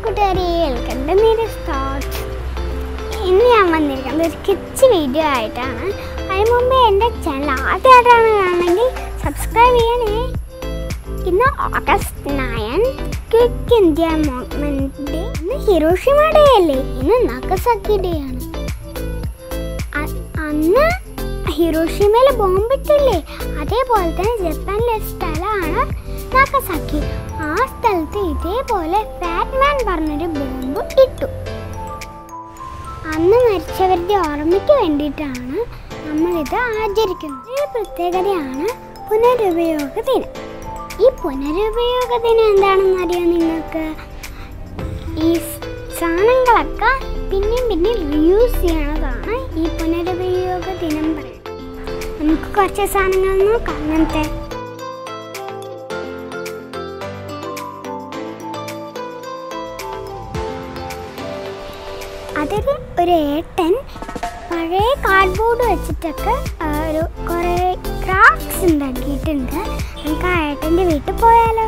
കൂട്ടുകാരി welcome to മീരസ് thoughts ഇന്ന് ഞാൻ വന്നിരിക്കുന്നത് ഒരു കിച്ച് വീഡിയോ ആയിട്ടാണ് അതിന് മുമ്പ് എൻ്റെ ചാനൽ ആദ്യമായിട്ടാണ് കാണണമെങ്കിൽ സബ്സ്ക്രൈബ് ചെയ്യണേ ഇന്ന് August nine quick India movement day ഇന്ന് ഹിരോഷിമ ഡേ അല്ലേ ഇന്ന് നഗസാക്കി ഡേ ആണ് അ- അന്ന് ഹിരോഷിമയിൽ ബോംബിട്ടില്ലേ അതേപോലെ തന്നെ ജപ്പാനിലെ ഒരു സ്ഥലമാണ് നാഗസാക്കി ആ സ്ഥലത്ത് ഇതേപോലെ ഫാറ്റ്മാൻ പറഞ്ഞൊരു ബോംബ് ഇട്ടു അന്ന് മരിച്ചവരുടെ ഓർമ്മയ്ക്ക് വേണ്ടിയിട്ടാണ് നമ്മളിത് ആചരിക്കുന്നത് ഒരു പ്രത്യേകതയാണ് പുനരുപയോഗ ദിനം ഈ പുനരുപയോഗ ദിനം എന്താണെന്ന് അറിയാം നിങ്ങൾക്ക് ഈ സാധനങ്ങളൊക്കെ പിന്നെയും പിന്നെയും റീയൂസ് ചെയ്യണതാണ് ഈ പുനരുപയോഗ ദിനം പറയുന്നത് നമുക്ക് കുറച്ച് സാധനങ്ങൾ നോക്കാം അങ്ങനത്തെ അതിൽ ഒരു ഏട്ടൻ പഴയ കാർഡ്ബോർഡ് വെച്ചിട്ടൊക്കെ ആ, ഒരു കുറേ ക്രാഫ്റ്റ്സ് ഉണ്ടാക്കിയിട്ടുണ്ട് നമുക്ക് ആ ഏട്ടൻ്റെ വീട്ടിൽ പോയാലോ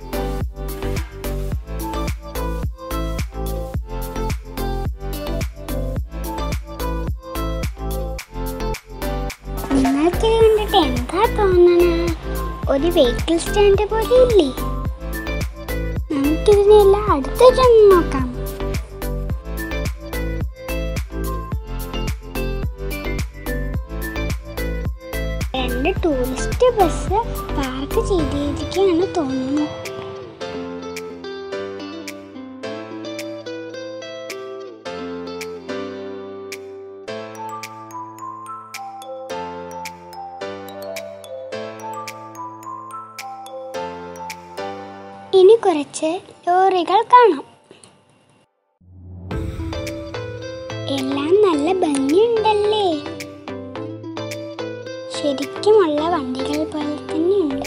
നിങ്ങൾക്ക് ഇത് കണ്ടിട്ട് എന്താ തോന്നണ ഒരു വെഹിക്കിൾ സ്റ്റാൻഡ് പോലെ ഇല്ലേ നമുക്കിതിനെല്ലാം അടുത്തിട്ടൊന്ന് നോക്കാം രണ്ട് ടൂറിസ്റ്റ് ബസ് പാർക്ക് ചെയ്തിരിക്കുകയാണ് തോന്നുന്നു ഇനി കുറച്ച് ലോറികൾ കാണാം എല്ലാം നല്ല ഭംഗിയുണ്ടല്ലേ ശരിക്കുമുള്ള വണ്ടികൾ പോലെ തന്നെയുണ്ട്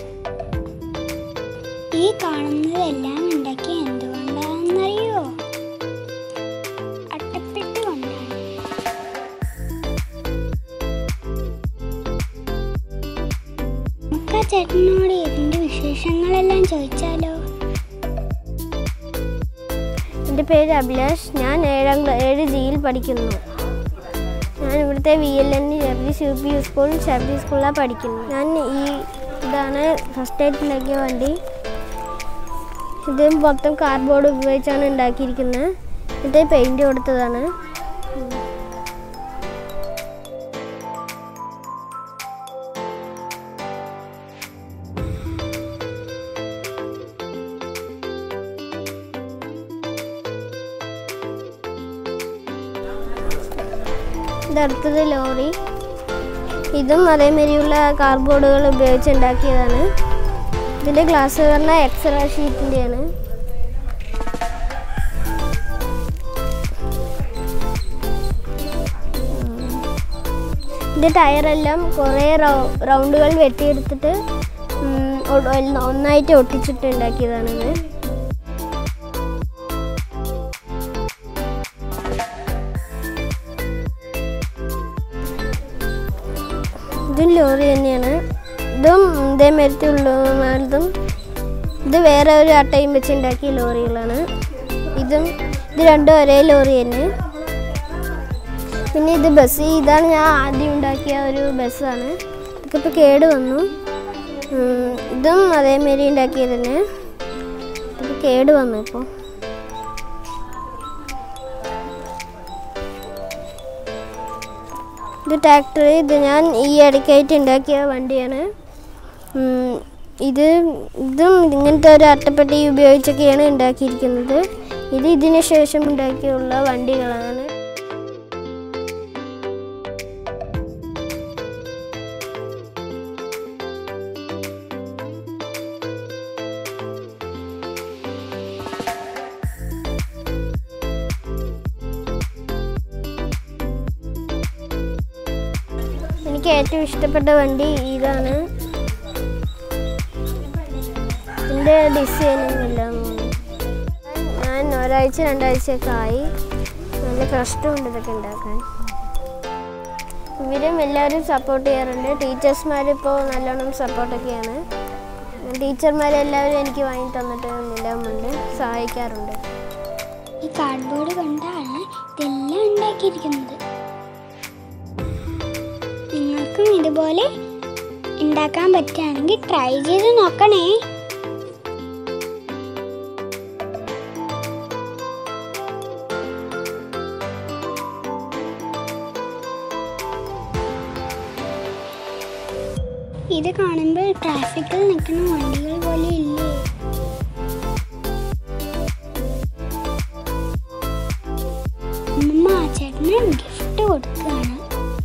ഈ കാണുന്നതെല്ലാം ഉണ്ടാക്കി എന്തുകൊണ്ടാണെന്നറിയോ അട്ടപ്പെട്ട് കൊണ്ടാണ് നമുക്ക് ആ ചേട്ടനോട് ഇതിന്റെ വിശേഷങ്ങളെല്ലാം ചോദിച്ചാലോ എൻ്റെ പേര് അഭിലാഷ് ഞാൻ ഏഴാം ക്ലാ- ഏഴ് ജിയിൽ പഠിക്കുന്നു ഞാൻ ഇവിടുത്തെ വി എൽ എൻ ഷബീസ് യു പി സ്കൂൾ ഷബീസ് സ്കൂളിലാണ് പഠിക്കുന്നത് ഞാൻ ഈ ഇതാണ് ഫസ്റ്റ് ആയിട്ട് ഉണ്ടാക്കിയ വണ്ടി ഇത് മൊത്തം കാർഡ്ബോർഡ് ഉപയോഗിച്ചാണ് ഉണ്ടാക്കിയിരിക്കുന്നത് ഇത് പെയിൻറ് കൊടുത്തതാണ് ഇതടുത്തത് ലോറി ഇതും അതേമാതിരിയുള്ള കാർഡ്ബോർഡുകൾ ഉപയോഗിച്ച് ഉണ്ടാക്കിയതാണ് ഇതിൻ്റെ ഗ്ലാസ് പറഞ്ഞാൽ എക്സ്ട്രാ ഷീറ്റിൻ്റെയാണ് ഇതിൻ്റെ ടയറെല്ലാം കുറേ റൗണ്ടുകൾ വെട്ടിയെടുത്തിട്ട് ഉം, ഒ- ഒ- ഒന്നായിട്ട് ഒട്ടിച്ചിട്ട് ഉണ്ടാക്കിയതാണിത് ഇതും ലോറി തന്നെയാണ് ഇതും ഇതേമാരത്തെ ഉള്ളതും ഇത് വേറെ ഒരു അട്ടയും വെച്ച് ഉണ്ടാക്കിയ ലോറികളാണ് ഇതും ഇത് രണ്ടും ഒരേ ലോറി തന്നെ പിന്നെ ഇത് ബസ് ഇതാണ് ഞാൻ ആദ്യം ഉണ്ടാക്കിയ ഒരു ബസ്സാണ് ഇതൊക്കെ ഇപ്പോൾ കേട് വന്നു ഉം, ഇതും അതേമാരി ഉണ്ടാക്കിയത് തന്നെ ഇതൊക്കെ കേട് വന്നു ഇപ്പോൾ ഇത് ട്രാക്ടർ ഇത് ഞാൻ ഈ ഇടയ്ക്കായിട്ട് ഉണ്ടാക്കിയ വണ്ടിയാണ് ഉം, ഇത് ഇതും ഇങ്ങനത്തെ ഒരു അട്ടപ്പെട്ടി ഉപയോഗിച്ചൊക്കെയാണ് ഉണ്ടാക്കിയിരിക്കുന്നത് ഇത് ഇതിന് ശേഷം ഉണ്ടാക്കിയുള്ള വണ്ടികളാണ് എനിക്ക് ഏറ്റവും ഇഷ്ടപ്പെട്ട വണ്ടി ഇതാണ് ഇതിൻ്റെ ഡിസൈനും എല്ലാം ഞാൻ ഒരാഴ്ച രണ്ടാഴ്ചയൊക്കെ ആയി നല്ല കഷ്ടമുണ്ട് ഇതൊക്കെ ഉണ്ടാക്കാൻ ഇവരും എല്ലാവരും സപ്പോർട്ട് ചെയ്യാറുണ്ട് ടീച്ചേഴ്സ്മാരിപ്പോൾ നല്ലോണം സപ്പോർട്ടൊക്കെയാണ് ടീച്ചർമാരെല്ലാവരും എനിക്ക് വാങ്ങി തന്നിട്ട് എല്ലാമുണ്ട് സഹായിക്കാറുണ്ട് കാർഡ്ബോർഡ് കൊണ്ടാണ് ഇതെല്ലാം ഉണ്ടാക്കിയിരിക്കുന്നത് നിങ്ങൾക്കും ഇതുപോലെ ഉണ്ടാക്കാൻ പറ്റുകയാണെങ്കിൽ ട്രൈ ചെയ്ത് നോക്കണേ ഇത് കാണുമ്പോൾ ട്രാഫിക്കിൽ നിൽക്കുന്ന വണ്ടികൾ പോലെ ഇല്ലേ അമ്മ ആ ചേട്ടന് ഗിഫ്റ്റ് കൊടുക്കുകയാണ്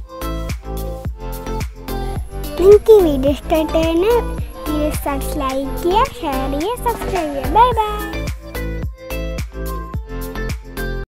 നിങ്ങൾക്ക് ഈ വീഡിയോ ഇഷ്ടമായിട്ടാണ് വീഡിയോ ലൈക്ക് ചെയ്യുക ഷെയർ ചെയ്യുക സബ്സ്ക്രൈബ് ചെയ്യുക ബൈ ബൈ